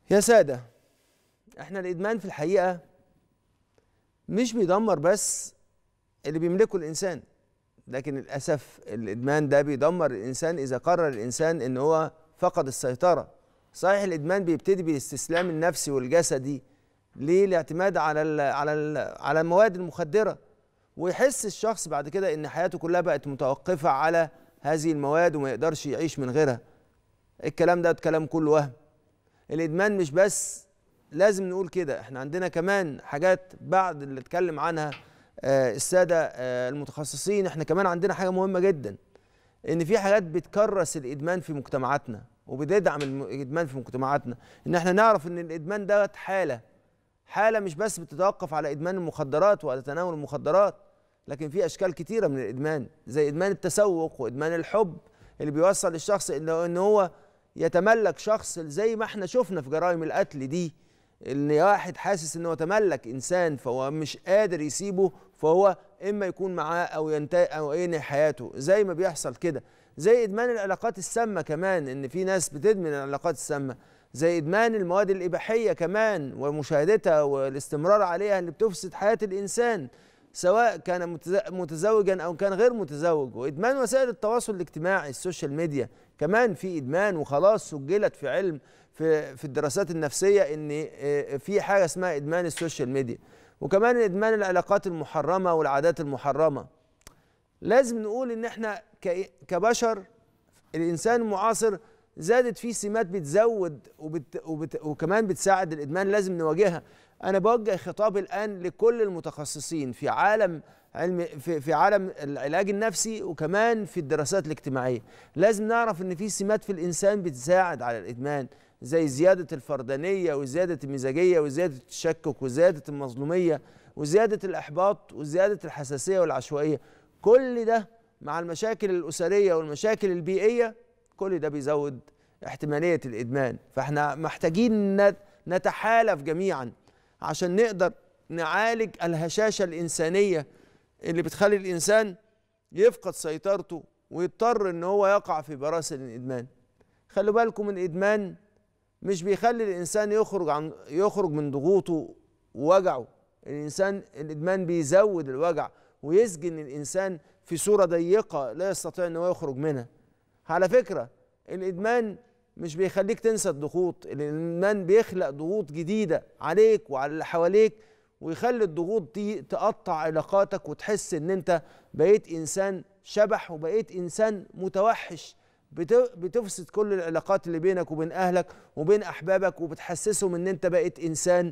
يا سادة احنا الإدمان في الحقيقة مش بيدمر بس اللي بيملكه الإنسان لكن للأسف الإدمان ده بيدمر الإنسان إذا قرر الإنسان إن هو فقد السيطرة صحيح الإدمان بيبتدي بالاستسلام النفسي والجسدي للاعتماد على ال على ال على المواد المخدرة ويحس الشخص بعد كده إن حياته كلها بقت متوقفة على هذه المواد وما يقدرش يعيش من غيرها الكلام ده كلام كله وهم الادمان مش بس لازم نقول كده احنا عندنا كمان حاجات بعد اللي اتكلم عنها آه الساده آه المتخصصين احنا كمان عندنا حاجه مهمه جدا ان في حاجات بتكرس الادمان في مجتمعاتنا وبتدعم الادمان في مجتمعاتنا ان احنا نعرف ان الادمان ده حاله حاله مش بس بتتوقف على ادمان المخدرات وعلى تناول المخدرات لكن في اشكال كتيره من الادمان زي ادمان التسوق وادمان الحب اللي بيوصل الشخص ان هو يتملك شخص زي ما احنا شفنا في جرائم القتل دي ان واحد حاسس ان هو تملك انسان فهو مش قادر يسيبه فهو اما يكون معاه او ينتهي او ينهي حياته زي ما بيحصل كده زي ادمان العلاقات السامه كمان ان في ناس بتدمن العلاقات السامه زي ادمان المواد الاباحيه كمان ومشاهدتها والاستمرار عليها اللي بتفسد حياه الانسان سواء كان متزوجا او كان غير متزوج وادمان وسائل التواصل الاجتماعي السوشيال ميديا كمان في ادمان وخلاص سجلت في علم في في الدراسات النفسيه ان في حاجه اسمها ادمان السوشيال ميديا وكمان ادمان العلاقات المحرمه والعادات المحرمه لازم نقول ان احنا كبشر الانسان المعاصر زادت فيه سمات بتزود وبت وبت وكمان بتساعد الادمان لازم نواجهها انا بوجه خطاب الان لكل المتخصصين في عالم علم في, في عالم العلاج النفسي وكمان في الدراسات الاجتماعيه لازم نعرف ان في سمات في الانسان بتساعد على الادمان زي زياده الفردانيه وزياده المزاجيه وزياده التشكك وزياده المظلوميه وزياده الاحباط وزياده الحساسيه والعشوائيه كل ده مع المشاكل الاسريه والمشاكل البيئيه كل ده بيزود احتماليه الادمان فاحنا محتاجين نتحالف جميعا عشان نقدر نعالج الهشاشه الانسانيه اللي بتخلي الانسان يفقد سيطرته ويضطر ان هو يقع في براسل الادمان خلوا بالكم الادمان مش بيخلي الانسان يخرج عن يخرج من ضغوطه ووجعه الانسان الادمان بيزود الوجع ويسجن الانسان في صوره ضيقه لا يستطيع ان هو يخرج منها على فكره الادمان مش بيخليك تنسى الضغوط الادمان بيخلق ضغوط جديده عليك وعلى اللي حواليك ويخلي الضغوط دي تقطع علاقاتك وتحس ان انت بقيت انسان شبح وبقيت انسان متوحش بتفسد كل العلاقات اللي بينك وبين اهلك وبين احبابك وبتحسسهم ان انت بقيت انسان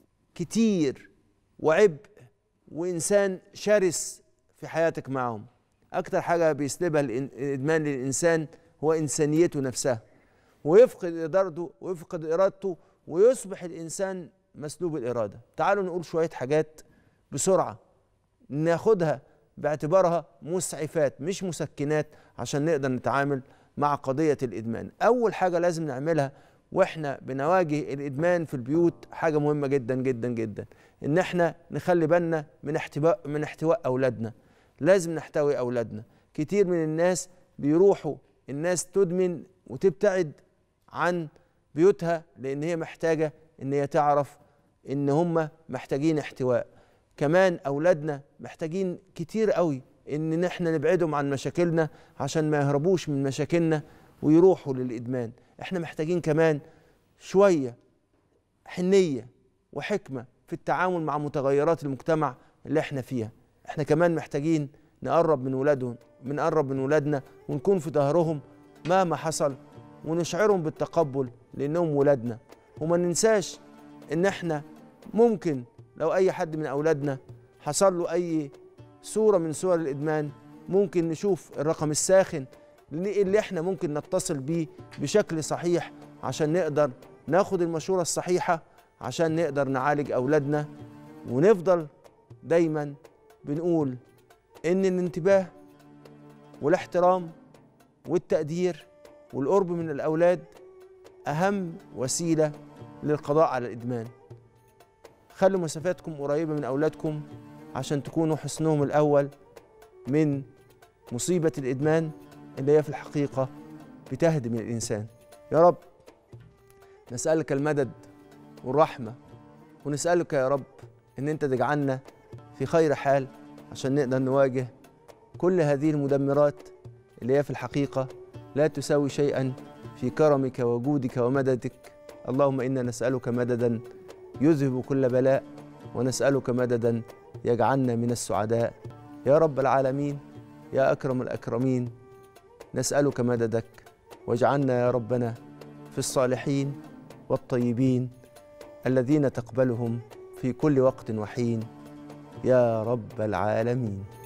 كتير وعبء وانسان شرس في حياتك معهم اكتر حاجه بيسلبها الادمان للانسان هو انسانيته نفسها ويفقد ادارته ويفقد ارادته ويصبح الانسان مسلوب الاراده تعالوا نقول شويه حاجات بسرعه ناخدها باعتبارها مسعفات مش مسكنات عشان نقدر نتعامل مع قضيه الادمان اول حاجه لازم نعملها واحنا بنواجه الادمان في البيوت حاجه مهمه جدا جدا جدا ان احنا نخلي بالنا من احتواء من احتواء اولادنا لازم نحتوي اولادنا كتير من الناس بيروحوا الناس تدمن وتبتعد عن بيوتها لان هي محتاجه ان هي تعرف ان هم محتاجين احتواء كمان اولادنا محتاجين كتير قوي ان احنا نبعدهم عن مشاكلنا عشان ما يهربوش من مشاكلنا ويروحوا للادمان احنا محتاجين كمان شويه حنيه وحكمه في التعامل مع متغيرات المجتمع اللي احنا فيها احنا كمان محتاجين نقرب من ولادهم بنقرب من ولادنا ونكون في ظهرهم مهما حصل ونشعرهم بالتقبل لانهم ولادنا وما ننساش ان احنا ممكن لو اي حد من اولادنا حصل له اي صوره من صور الادمان ممكن نشوف الرقم الساخن اللي احنا ممكن نتصل بيه بشكل صحيح عشان نقدر ناخد المشوره الصحيحه عشان نقدر نعالج اولادنا ونفضل دايما بنقول ان الانتباه والاحترام والتقدير والقرب من الاولاد اهم وسيله للقضاء على الادمان خلوا مسافاتكم قريبه من اولادكم عشان تكونوا حصنهم الاول من مصيبه الادمان اللي هي في الحقيقه بتهدم الانسان يا رب نسألك المدد والرحمة ونسألك يا رب إن أنت تجعلنا في خير حال عشان نقدر نواجه كل هذه المدمرات اللي هي في الحقيقة لا تساوي شيئا في كرمك وجودك ومددك اللهم إنا نسألك مددا يذهب كل بلاء ونسألك مددا يجعلنا من السعداء يا رب العالمين يا أكرم الأكرمين نسألك مددك واجعلنا يا ربنا في الصالحين والطيبين الذين تقبلهم في كل وقت وحين يا رب العالمين